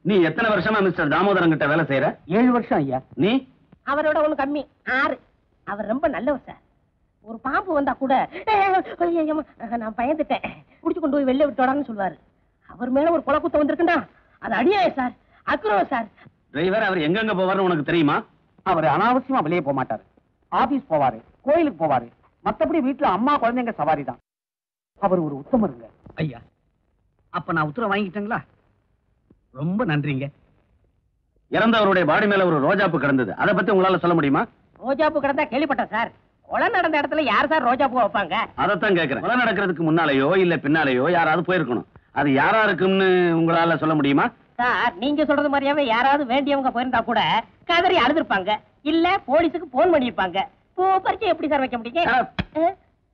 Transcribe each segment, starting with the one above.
நீ எத்தனை வருஷமா மிஸ்டர் தாமோதரன் கிட்ட வேலை செய்யற ஏழு வருஷம் ஐயா நீ அவரோட ஒண்ணு கம்மி ஆறு அவர் ரொம்ப நல்லவர் சார் ஒரு பாம்பு வந்தா கூட "ஏய், ஐயையம்மா, நான் பயந்துட்டேன் புடிச்சு கொண்டு போய் வெளில விட்டோடான்னு சொல்லுவாரு அவர் மேல ஒரு கொலை குத்தம் வந்திருக்குண்டா அது அடியாயம் சார் அக்குறோம் சார் டிரைவர் அவர் எங்கெங்க போவார்னு உனக்கு தெரியுமா அவர் அனாவசியமா வெளியே போக மாட்டாரு ஆபீஸ் போவாரு கோயிலுக்கு போவாரு மத்தபடி வீட்டுல அம்மா குழந்தைங்க சவாரி தான் அவர் ஒரு உத்தமருங்க ஐயா அப்ப நான் உத்தரவு வாங்கிட்டேங்களா ரொம்ப நன்றிங்க இறந்தவருடைய பாடி மேல ஒரு ரோஜாப்பு கிடந்தது அதை பத்தி உங்களால சொல்ல முடியுமா ரோஜாப்பூ கிடந்தா கேள்விப்பட்டேன் சார் கொலை நடந்த இடத்துல யார் சார் ரோஜாப்பூ வைப்பாங்க அதைத்தான் கேக்குறேன் கொலை நடக்கிறதுக்கு முன்னாலேயோ இல்ல பின்னாலேயோ யாராவது போயிருக்கணும் அது யாரா இருக்கும்னு உங்களால சொல்ல முடியுமா சார் நீங்க சொல்றது மாதிரியாவே யாராவது வேண்டியவங்க போயிருந்தா கூட கதறி அழுதுருப்பாங்க இல்ல போலீஸுக்கு போன் பண்ணிருப்பாங்க பூ பறிச்சு எப்படி சார் வைக்க முடியும் அஹ்,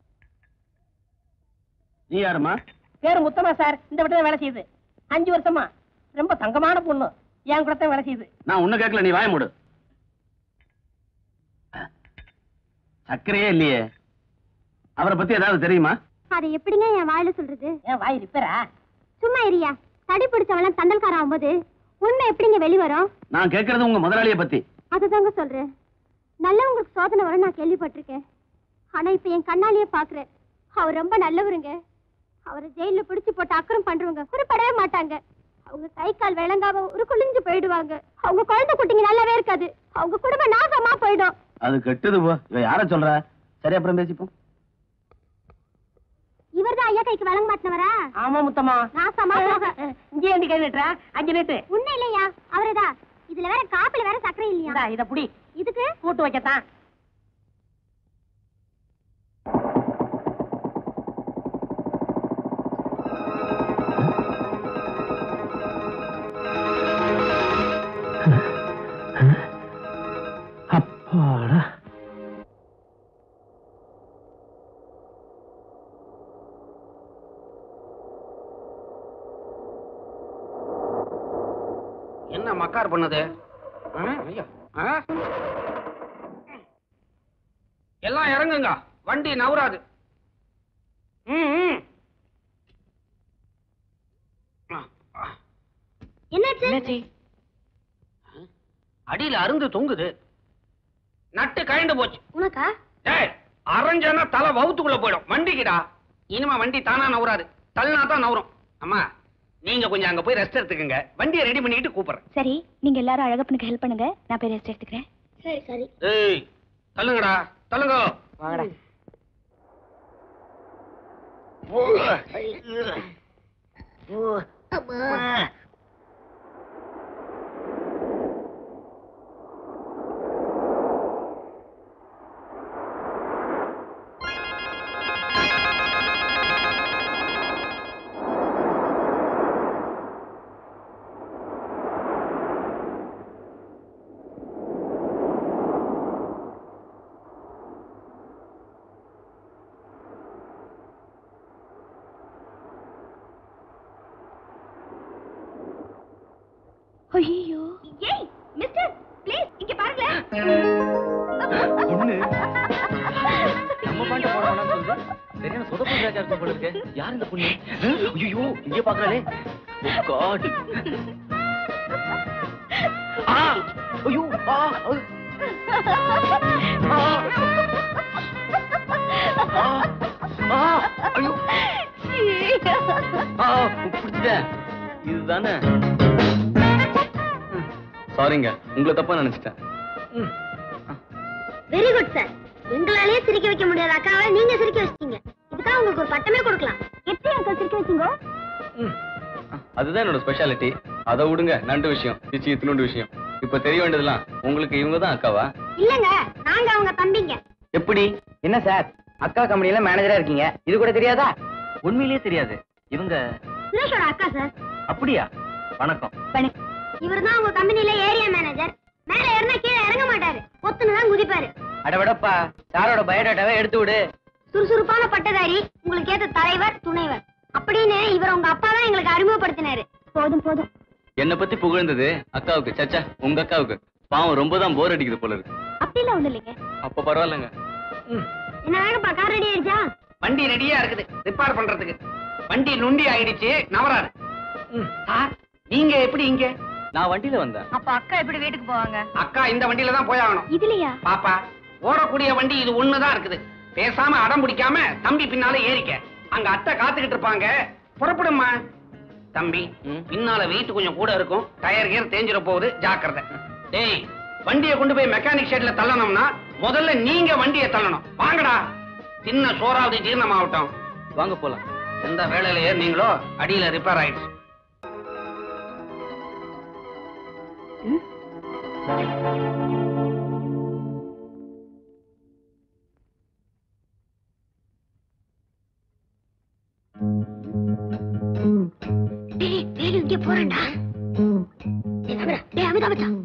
நீ யாருமா பேரு முத்தமா சார் இந்த வீட்டுல வேலை செய்யுது அஞ்சு வருஷமா ரொம்ப தங்கமான பொண்ணு என் கூட தான் வேலை செய்யுது நான் ஒண்ணு கேட்கல நீ வாய மூடு சர்க்கரையே இல்லையே அவரை பத்தி ஏதாவது தெரியுமா அதை எப்படிங்க என் வாயில சொல்றது ஏன் வாய் ரிப்பேரா சும்மா இரியா தடி பிடிச்சவெல்லாம் தண்டல்காரன் ஆகும்போது உண்மை எப்படிங்க வெளிவரும் நான் கேட்கறது உங்க முதலாளிய பத்தி அதுதாங்க சொல்றேன் நல்லவங்களுக்கு சோதனை வரும் நான் கேள்விப்பட்டிருக்கேன் ஆனா இப்ப என் கண்ணாலேயே பாக்குறேன் அவர் ரொம்ப நல்லவருங்க அவரை ஜெயில பிடிச்சு போட்டு அக்கறம் பண்றவங்க குறிப்படவே மாட்டாங்க அவங்க கை கால் விளங்காம ஒரு குளிஞ்சு போயிடுவாங்க அவங்க குழந்தை குட்டிங்க நல்லாவே இருக்காது அவங்க குடும்பம் நாசமா போயிடும் அது கெட்டது போ இவ யார சொல்ற சரி அப்புறம் பேசிப்போம் இவர்தான் ஐயா கைக்கு விளங்க மாட்டினவரா ஆமா முத்தமா நாசமா போக இங்கே ஏண்டி கை நீட்டுற அஞ்சு நீட்டு உண்மை இல்லையா அவரேதான் இதுல வேற காப்பில வேற சக்கரை இல்லையா இந்தா, இத புடி இதுக்கு கூட்டு வைக்கத்தான் அப்பாடா என்ன மக்கார் பண்ணது ஆ? ஐயா, ஆ? எல்லாம் இறங்குங்க வண்டி நவராது ம், ம். ஆ, ஆ. என்னாச்சு அடியில அருந்து தொங்குது நட்டு கழண்டு போச்சு உனக்கா டேய் அரைஞ்சனா தலை வவுத்துக்குள்ள போயிடும் வண்டிக்குடா இனிமே வண்டி தானா நவராது தள்ளினா தான் நவரும் அம்மா நீங்க கொஞ்சம் அங்க போய் ரெஸ்ட் எடுத்துக்கங்க வண்டியை ரெடி பண்ணிக்கிட்டு கூப்பிடுறேன் சரி நீங்க எல்லாரும் அழகப்பனுக்கு ஹெல்ப் பண்ணுங்க நான் போய் ரெஸ்ட் எடுத்துக்கிறேன் சரி சரி ஏய் தள்ளுங்கடா தள்ளுங்க ஐயோ ஏய் மிஸ்டர் ப்ளீஸ் இங்க பாருங்களேன் பொண்ணு நம்ம பாட்டு போட வேணாம்னு சொல்லுது சரியான சொதப்பு ராஜா இருக்கும் போல இருக்கு யார் இந்த பொண்ணு ஐயோ இங்க பாக்குறாளே காட் ஆ ஐயோ ஆ ஐ. ஆ. ஆ. ஆ. ஐயோ ஆ பிடிச்சிட்டேன் இதுதானே சாரிங்க உங்களை தப்பா நினைச்சிட்டேன் வெரி குட் சார் எங்களாலேயே சிரிக்க வைக்க முடியாத அக்காவை நீங்க சிரிக்க வச்சிட்டீங்க இதுக்காக உங்களுக்கு ஒரு பட்டமே கொடுக்கலாம் எப்படி அக்கா சிரிக்க வச்சீங்க அதுதான் என்னோட ஸ்பெஷாலிட்டி அதை விடுங்க நண்டு விஷயம் சிச்சி இத்தினோண்டு விஷயம் இப்ப தெரிய வேண்டியதெல்லாம் உங்களுக்கு இவங்க தான் அக்காவா இல்லங்க நாங்க அவங்க தம்பிங்க எப்படி என்ன சார் அக்கா கம்பெனில மேனேஜரா இருக்கீங்க இது கூட தெரியாதா உண்மையிலேயே தெரியாது இவங்க சுரேஷோட அக்கா சார் அப்படியா வணக்கம் இவர் தான் உங்க கம்பெனில ஏரியா மேனேஜர் மேல ஏறினா கீழே இறங்க மாட்டாரு பொத்துன்னு தான் குதிப்பாரு அடவிடப்பா சாரோட பயோடேட்டாவை எடுத்து விடு சுறுசுறுப்பான பட்டதாரி உங்களுக்கு ஏத்த தலைவர் துணைவர் அப்படின்னு இவர் உங்க அப்பா தான் எங்களுக்கு அறிமுகப்படுத்தினாரு போதும் போதும் என்னை பத்தி புகழ்ந்தது அக்காவுக்கு சச்சா உங்க அக்காவுக்கு பாவம் ரொம்ப தான் போர் அடிக்குது போல இருக்கு அப்படிலாம் ஒண்ணு இல்லைங்க அப்ப பரவாயில்லைங்க என்ன வேணும்ப்பா கார் ரெடி ஆயிடுச்சா வண்டி ரெடியா இருக்குது ரிப்பேர் பண்றதுக்கு வண்டி நுண்டி ஆயிடுச்சு நவராது சார் நீங்க எப்படி இங்க நான் வண்டியில வந்தேன் அப்ப அக்கா எப்படி வீட்டுக்கு போவாங்க அக்கா இந்த வண்டியில தான் போயாகணும் இதுலயா பாப்பா ஓடக்கூடிய வண்டி இது ஒண்ணுதான் இருக்குது பேசாம அடம் பிடிக்காம தம்பி பின்னால ஏறிக்க அங்க அத்தை காத்துக்கிட்டு இருப்பாங்க புறப்படும்மா தம்பி ம். பின்னால வெயிட் கொஞ்சம் கூட இருக்கும் டயர் கியர் தேஞ்சிட போகுது ஜாக்கிரதை டேய் வண்டியை கொண்டு போய் மெக்கானிக் ஷெட்ல தள்ளணும்னா முதல்ல நீங்க வண்டியை தள்ளணும் வாங்கடா சின்ன சோறாவது ஜீரணமாகட்டும் வாங்க போலாம் எந்த வேலையில ஏறினீங்களோ அடியில ரிப்பேர் ஆயிடுச்சு இங்க போறேன்டா டேய் அமிதா மச்சான்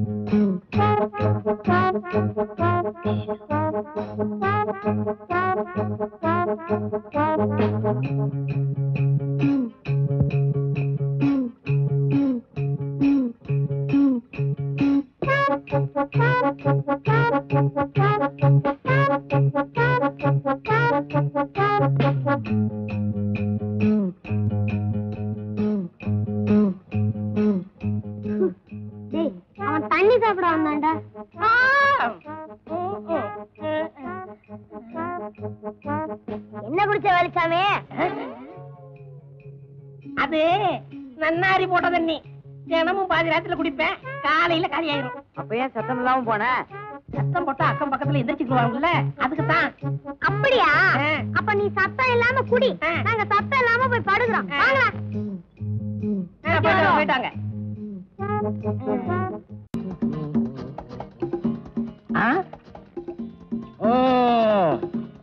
டேய் அவன் தண்ணி சாப்பிட வந்தான்டா என்ன குடிச்ச வேலுச்சாமி அது நன்னாரி போட்ட தண்ணி தினமும் பாதி ராத்திரில குடிப்பேன் காலையில காலி ஆயிரும் அப்ப ஏன் சத்தம் இல்லாம போன சத்தம் போட்டா அக்கம் பக்கத்துல எந்திரிச்சுக்குவாங்கல்ல அதுக்கு தான் அப்படியா ஆ. அப்ப நீ சத்தம் இல்லாம குடி ஆ. நாங்க சத்தம் இல்லாம போய் படுக்கிறோம் ஆ. வாங்கடா போயிட்டாங்க போயிட்டாங்க ஆ? ம்.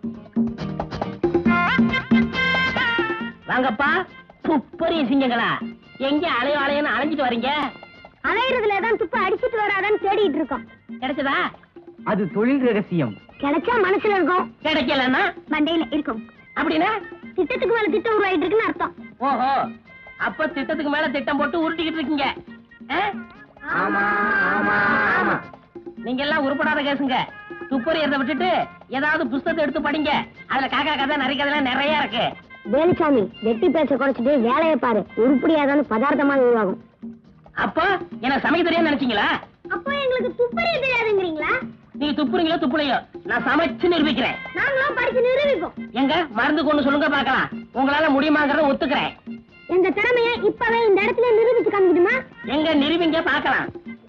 வாங்கப்பா துப்பறிய சிங்கங்களா எங்க அலையோ அலையோன்னு அலைஞ்சிட்டு வர்றீங்க அலையிறதுல தான் துப்பு அடிச்சிட்டு வராதான்னு தேடிட்டு இருக்கோம் கிடைச்சதா அது தொழில் ரகசியம் கிடைச்சா மனசுல இருக்கும் கிடைக்கலன்னா மண்டையில இருக்கும் அப்படின்னா திட்டத்துக்கு மேல திட்டம் உருவாயிட்டு இருக்குன்னு அர்த்தம் ஓஹோ அப்ப திட்டத்துக்கு மேல திட்டம் போட்டு உருட்டிக்கிட்டு இருக்கீங்க ஆ? ஆமா ஆமா ஆமா நீங்க எல்லாம் உருப்படாத கேசுங்க துப்பறியறத விட்டுட்டு ஏதாவது புஸ்தகத்தை எடுத்து படிங்க அதுல காக்கா கதை நிறைய கதைலாம் நிறைய இருக்கு வேலுச்சாமி வெட்டி பேச்ச குறைச்சிட்டு வேலையை பாரு உருப்படியாதான்னு பதார்த்தமா உருவாகும் அப்போ எனக்கு சமைக்க தெரியாது நினைச்சீங்களா அப்போ எங்களுக்கு துப்பறிய தெரியாதுங்கிறீங்களா நீங்க துப்புறீங்களோ துப்புலையோ நான் சமைச்சு நிரூபிக்கிறேன் நாங்களும் படிச்சு நிரூபிப்போம் எங்க மருந்து கொண்டு சொல்லுங்க பார்க்கலாம் உங்களால முடியுமாங்கிறத ஒத்துக்கிறேன் எங்க திறமைய இப்பவே இந்த இடத்துல நிரூபிச்சு காமிக்கணுமா எங்க நிரூபிங்க பார்க்கலாம்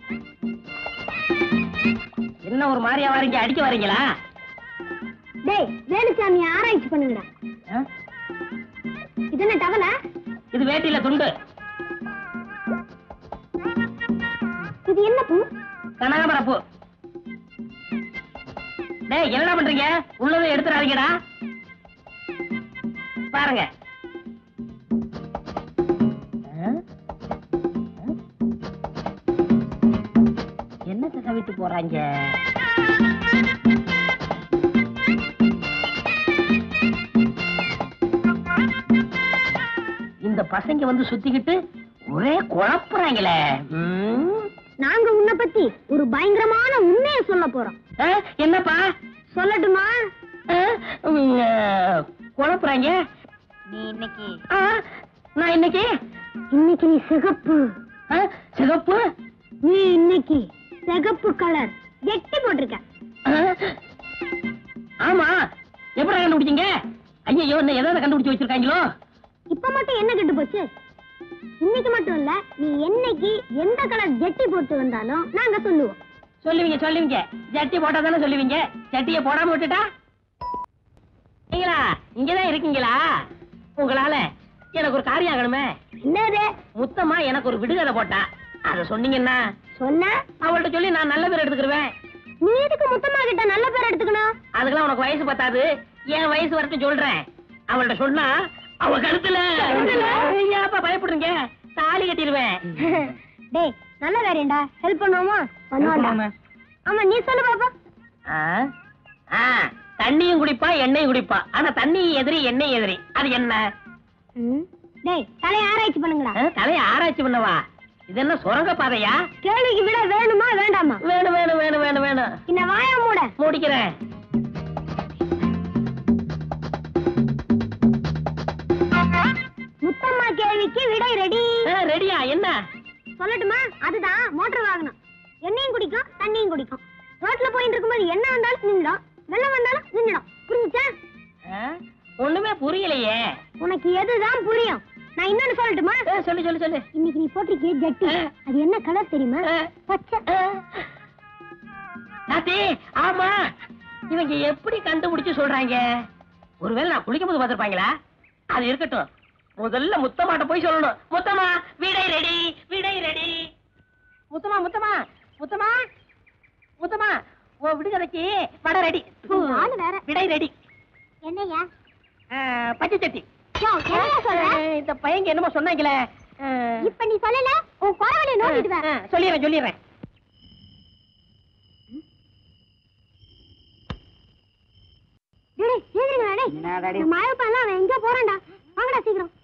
என்ன ஒரு மாதிரியா வரீங்க அடிக்க வரீங்களா டேய் வேலுச்சாமி ஆராய்ச்சி பண்ணுங்கடா ஆ? இது என்ன டவலா இது வேட்டியில துண்டு இது என்ன பூ கனகாமரப்பூ டேய் என்னடா பண்றீங்க உள்ளதை எடுத்துறாதீங்கடா பாருங்க ஆ? ஆ? என்னத்தை கவிட்டு போறாங்க இந்த பசங்க வந்து சுத்திக்கிட்டு ஒரே குழப்புறாங்களே ம். நாங்க உன்னை பத்தி ஒரு பயங்கரமான உண்மையை சொல்ல போறோம் ஆ, என்னப்பா சொல்லட்டுமா ஆ, உம், ஆ, குழப்புறாங்க நீ இன்னைக்கு ஆ, நான் இன்னைக்கு இன்னைக்கு நீ சிகப்பு ஆ, சிகப்பு நீ இன்னைக்கு சிகப்பு கலர் எட்டி போட்டிருக்க ஆ, ஆமா எப்படி கண்டுபிடிச்சீங்க ஐயோ என்ன ஏதாவது கண்டுபிடிச்சு வச்சிருக்காங்களோ இப்ப மட்டும் என்ன கெட்டு போச்சு இன்னைக்கு மட்டும் இல்ல நீ என்னைக்கு எந்த கலர் ஜெட்டி போட்டு வந்தாலும் நாங்க சொல்லுவோம் சொல்லுவீங்க சொல்லுவீங்க ஜட்டி போட்டா தானே சொல்லுவீங்க ஜட்டிய போடாம விட்டுட்டா நீங்களா இங்கதான் இருக்கீங்களா உங்களால எனக்கு ஒரு காரியம் ஆகணுமே என்னது முத்தமா எனக்கு ஒரு விடுகதை போட்டா அத சொன்னீங்கன்னா சொன்ன அவள்கிட்ட சொல்லி நான் நல்ல பேர் எடுத்துக்கிருவேன் நீ எதுக்கு முத்தம்மா கிட்ட நல்ல பேர் எடுத்துக்கணும் அதுக்கெல்லாம் உனக்கு வயசு பத்தாது என் வயசு வரட்டும் சொல்றேன் அவள்கிட்ட சொன்னா அவ கழுத்துல ஏப்பா பயப்படுறீங்க தாலி கட்டிடுவேன் டேய் நல்ல காரியம்டா ஹெல்ப் பண்ணுவோமா பண்ணுவோம்டா ஆமா நீ சொல்லு பாப்பா ஆ? ஆ, தண்ணியும் குடிப்பா எண்ணெயும் குடிப்பா ஆனா தண்ணி எதிரி எண்ணெய் எதிரி அது என்ன ம். டேய் தலையை ஆராய்ச்சி பண்ணுங்கடா ஆ, தலைய ஆராய்ச்சி பண்ணவா இது என்ன சுரங்க பாதையா கேள்விக்கு விட வேணுமா வேண்டாமா வேணும் வேணும் வேணும் வேணும் வேணும் இந்த வாய மூட முடிக்கிறேன் முத்தம்மா கேள்விக்கு விடை ரெடி ஆ, ரெடியா என்ன சொல்லட்டுமா அதுதான் மோட்டார் வாகனம் எண்ணெயும் குடிக்கும் தண்ணியும் குடிக்கும் ரோட்ல போயிட்டு இருக்கும்போது என்ன வந்தாலும் நின்னுடும் வெள்ளம் வந்தாலும் நின்னுடும் புரிஞ்சுச்சா ஆ? ஒண்ணுமே புரியலையே உனக்கு எதுதான் புரியும் நான் இன்னொன்னு சொல்லட்டுமா ஆ, சொல்லு சொல்லு சொல்லு இன்னைக்கு நீ போட்டிருக்கிய ஜட்டி அது என்ன கலர் தெரியுமா ஆ. பச்சை நாத்தி ஆமா இவங்க எப்படி கண்டுபிடிச்சு சொல்றாங்க ஒருவேளை நான் குளிக்கும் போது பார்த்திருப்பாங்களா அது இருக்கட்டும் முதல்ல முத்தமாட்ட போய் சொல்லணும் முத்தமா விடை ரெடி விடை ரெடி முத்தமா முத்தமா முத்தமா முத்தமா ஓ விடுகதைக்கு வடை ரெடி ஆளு வேற. விடை ரெடி என்னய்யா பச்சை சட்டி யோ, என்னய்யா சொல்ற ஆ, இந்த பையங்க என்னமோ சொன்னாங்களே ஆ, இப்ப நீ சொல்லல உன் குறவழி நோண்டிடுவேன் ஆ, சொல்லிடுறேன் சொல்லிடுறேன் டேய், எழுந்திருங்கடா, டேய். என்னடாடி? இந்த மழைப்பெல்லாம் அவன் எங்க போறான்டா வாங்கடா சீக்கிரம்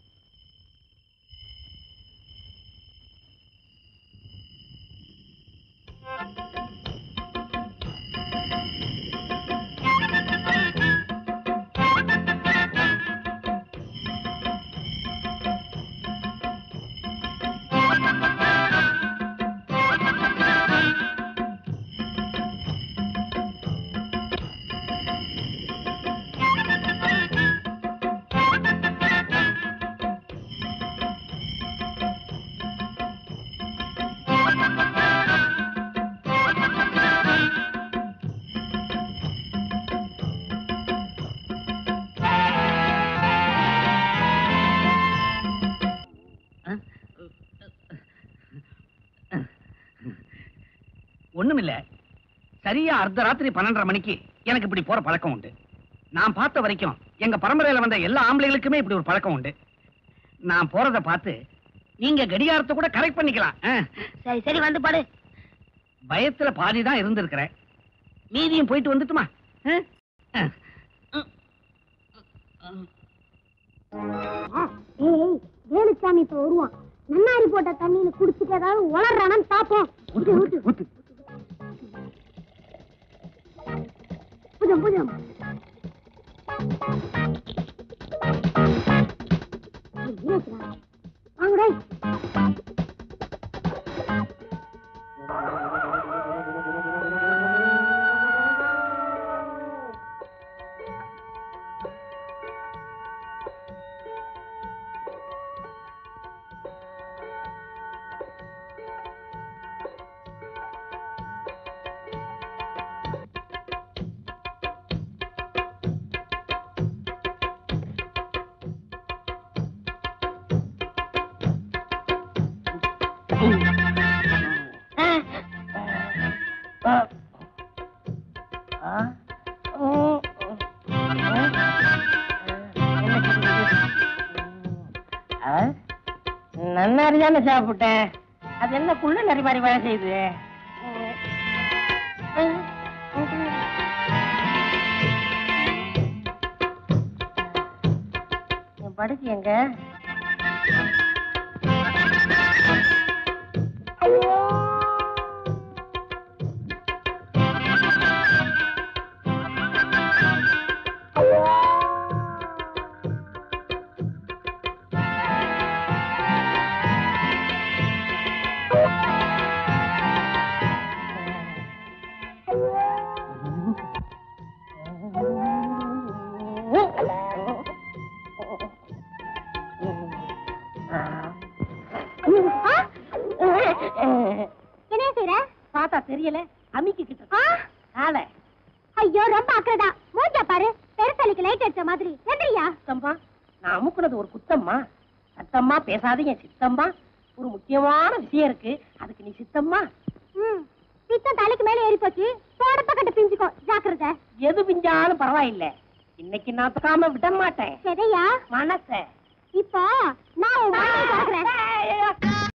ஒண்ணுமில்ல சரியா அர்த்தராத்திரி பன்னெண்டரை மணிக்கு எனக்கு இப்படி போற பழக்கம் உண்டு நான் பார்த்த வரைக்கும் எங்க பரம்பரையில வந்த எல்லா ஆம்பளைகளுக்குமே இப்படி ஒரு பழக்கம் உண்டு நான் போறத பார்த்து நீங்க கடிகாரத்தை கூட கரெக்ட் பண்ணிக்கலாம் ஆ. சரி சரி வந்து பாடு பயத்துல பாதி தான் இருந்திருக்கிறேன் மீதியும் போயிட்டு வந்துட்டுமா ஆ? ஆ. ஏய் வேலுச்சாமி இப்ப வருவான் நன்னாரி போட்ட தண்ணியில குடிச்சிட்டு ஏதாவது உளறானான்னு பாப்போம் ஊத்து, ஊத்து. புஜம் புஜம் வாங்கடா நன்னாரி தானே சாப்பிட்டேன் அது என்ன குள்ள நரி மாதிரி வேலை செய்யுது என் படுக்கு எங்க என்ன செய்யற பார்த்தா தெரியல அமிக்கிக்கிட்டு ஆ? காலை ஐயோ ரொம்ப அக்கறதா மூஞ்ச பாரு பெருசாலிக்கு லைட் அடிச்ச மாதிரி எந்திரியா சித்தம்பா நான் அமுக்குனது ஒரு குத்தம்மா சத்தம்மா பேசாதீங்க சித்தம்மா ஒரு முக்கியமான விஷயம் இருக்கு அதுக்கு நீ சித்தம்மா ம் பித்தம் தலைக்கு மேல ஏறி போச்சு போடப்ப கட்ட பிஞ்சுக்கோ ஜாக்கிரதை எது பிஞ்சாலும் பரவாயில்ல இன்னைக்கு நான் தொக்காம விட மாட்டேன் சரியா மனச இப்போ நான் உன் வாயை திறக்கிறேன்